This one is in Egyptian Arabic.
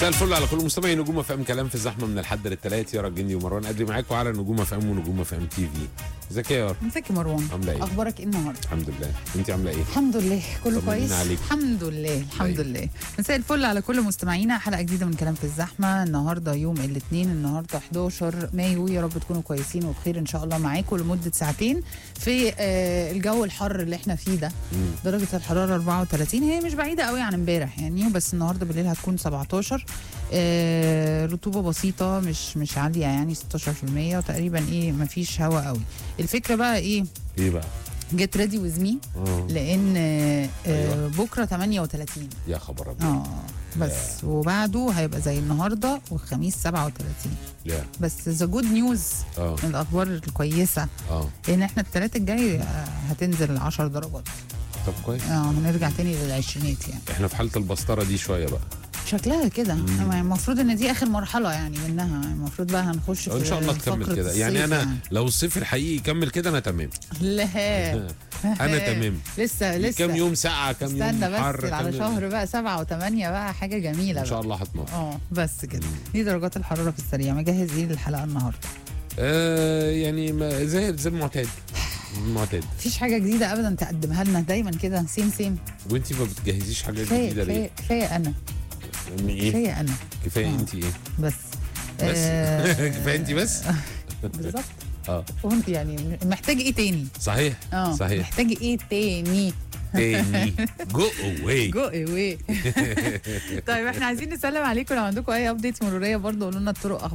مساء الفل على كل مستمعي نجوم اف ام كلام في الزحمه من الحد للثلاث يارا الجندي ومروان قدري معاكم على نجوم اف ام ونجوم اف ام تي في ازيك يا يارا ازيك يا مروان عامله ايه اخبارك ايه النهارده الحمد لله انت عامله ايه الحمد لله كله طمنينا كويس عليك. الحمد لله الحمد أيوة. لله مساء الفل على كل مستمعينا حلقه جديده من كلام في الزحمه النهارده يوم الاثنين النهارده 11 مايو يا رب تكونوا كويسين وبخير ان شاء الله معاكم لمده ساعتين في آه، الجو الحر اللي احنا فيه ده مم. درجه الحراره 34 هي مش بعيده قوي عن امبارح يعني بس النهارده بالليل هتكون 17 آه، رطوبه بسيطه مش مش عاليه يعني 16% وتقريبا ايه مفيش هواء قوي الفكره بقى ايه ايه بقى جيت ريدي ويز مي اه لان آه، أيوة. بكره 38 يا خبر ابيض اه بس وبعده هيبقى زي النهارده والخميس 37 يا بس ذا جود نيوز اه من الاخبار الكويسه اه ان احنا الثلاث الجاي آه، هتنزل 10 درجات طب كويس اه هنرجع تاني للعشرينات يعني احنا في حاله البسطره دي شويه بقى شكلها كده مم. يعني المفروض ان دي اخر مرحله يعني منها المفروض بقى هنخش في ان شاء الله تكمل فقرة كده يعني الصيف انا لو الصيف الحقيقي يكمل كده انا تمام لا انا تمام لسه لسه كام يوم ساقعه كام يوم استنى حر بس على كام- شهر بقى سبعة وثمانية بقى حاجة جميلة ان شاء بقى الله هتنور اه بس كده مم. دي درجات الحرارة في السريع مجهز ايه للحلقة النهاردة آه يعني ما- زي زي المعتاد المعتاد مفيش حاجة جديدة أبدا تقدمها لنا دايما كده سيم سيم وانت ما بتجهزيش حاجات كفاية جديده ليه؟ كفاية كفاية أنا يعني ايه؟ كفاية أنا كفايه آه. انت ايه؟ بس بس آه، كفايه انت بس؟ بالظبط اه وانت يعني محتاج ايه تاني؟ صحيح اه صحيح محتاج ايه تاني؟ تاني جو اواي جو اواي طيب احنا عايزين نسلم عليكم لو عندكم اي ابديت مروريه برضه قولوا لنا الطرق